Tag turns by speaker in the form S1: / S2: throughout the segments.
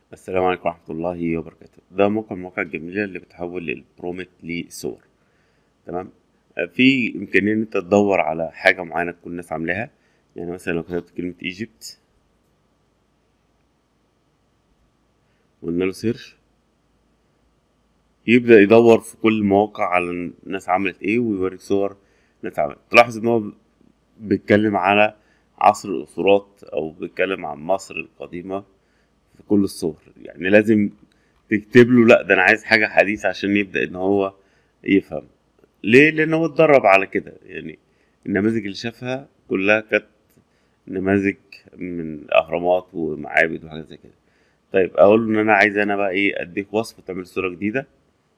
S1: السلام عليكم ورحمة الله وبركاته ده موقع من المواقع الجميلة اللي بتحول البرومت لصور تمام آه، في إمكانية إن أنت تدور على حاجة معينة تكون الناس عاملاها يعني مثلا لو كتبت كلمة ايجيبت وقلنا له سيرش يبدأ يدور في كل المواقع على الناس عملت ايه ويوريك صور ناس عملت تلاحظ ان هو بيتكلم على عصر الأسرات أو بيتكلم عن مصر القديمة في كل الصور يعني لازم تكتب له لا ده انا عايز حاجه حديثه عشان يبدا ان هو يفهم ليه لان هو اتدرب على كده يعني النماذج اللي شافها كلها كانت نماذج من اهرامات ومعابد وحاجات زي كده طيب اقول له ان انا عايز انا بقى ايه اديك وصف تعمل صوره جديده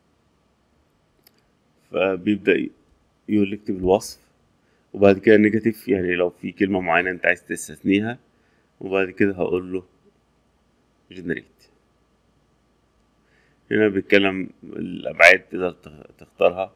S1: فبيبدا ي- يقول لي اكتب الوصف وبعد كده نيجاتيف يعني لو في كلمه معينه انت عايز تستثنيها وبعد كده هقول له جنريت هنا بيتكلم الأبعاد تقدر تخ- تختارها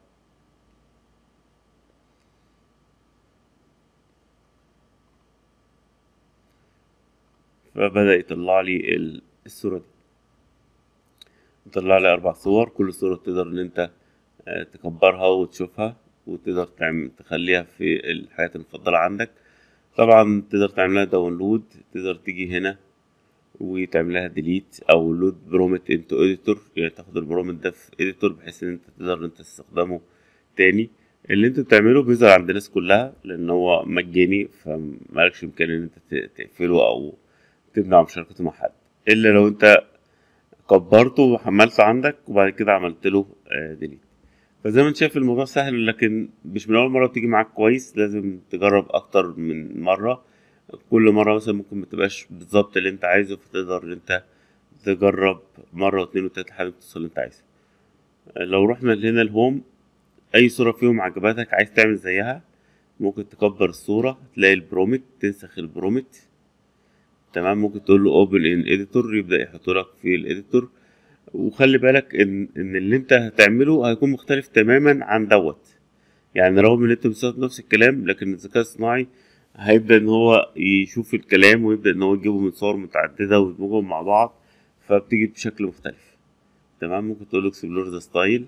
S1: فبدأ يطلع لي ال- الصورة دي يطلع لي أربع صور كل صورة تقدر إن أنت آه، تكبرها وتشوفها وتقدر تعمل تخليها في الحاجات المفضلة عندك طبعا تقدر تعملها داونلود تقدر تيجي هنا وتعملها ديليت او لود برومت انتو اديتور يعني تاخد البرومت ده في اديتور بحيث ان انت تقدر ان انت تستخدمه تاني اللي انت بتعمله بيظهر عند الناس كلها لان هو مجاني فمالكش امكان ان انت ت- تقفله او تمنع مشاركته مع حد الا لو انت كبرته وحملته عندك وبعد كده عملت له ديليت فزي ما انت شايف الموضوع سهل لكن مش من اول مره بتيجي معاك كويس لازم تجرب اكتر من مره كل مره مثلا ممكن ما تبقاش بالظبط اللي انت عايزه فتقدر ان انت تجرب مره واتنين وتلاته لحد ما توصل اللي انت عايزه لو رحنا هنا الهوم اي صوره فيهم عجبتك عايز تعمل زيها ممكن تكبر الصوره تلاقي البرومت تنسخ البرومت تمام ممكن تقول له اوبن ان اديتور يبدا يحط لك في الاديتور وخلي بالك ان ان اللي انت هتعمله هيكون مختلف تماما عن دوت يعني رغم ان انت بتستخدم نفس الكلام لكن الذكاء الصناعي هيبدا ان هو يشوف الكلام ويبدا ان هو يجيبه من صور متعدده ويدمجهم مع بعض فبتيجي بشكل مختلف تمام ممكن تقول له اكسبلور ذا ستايل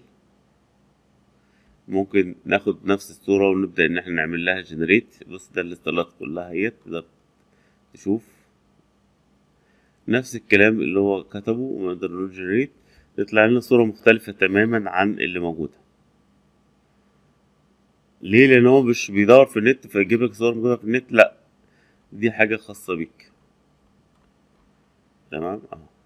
S1: ممكن ناخد نفس الصورة ونبدأ إن احنا نعمل لها جنريت بص ده الاستايلات كلها اهي تقدر تشوف نفس الكلام اللي هو كتبه ونقدر نقول جنريت تطلع لنا صورة مختلفة تماما عن اللي موجودة ليه لأن هو مش بيدور في النت فيجيب لك صور موجودة في النت لأ دي حاجة خاصة بيك تمام اهو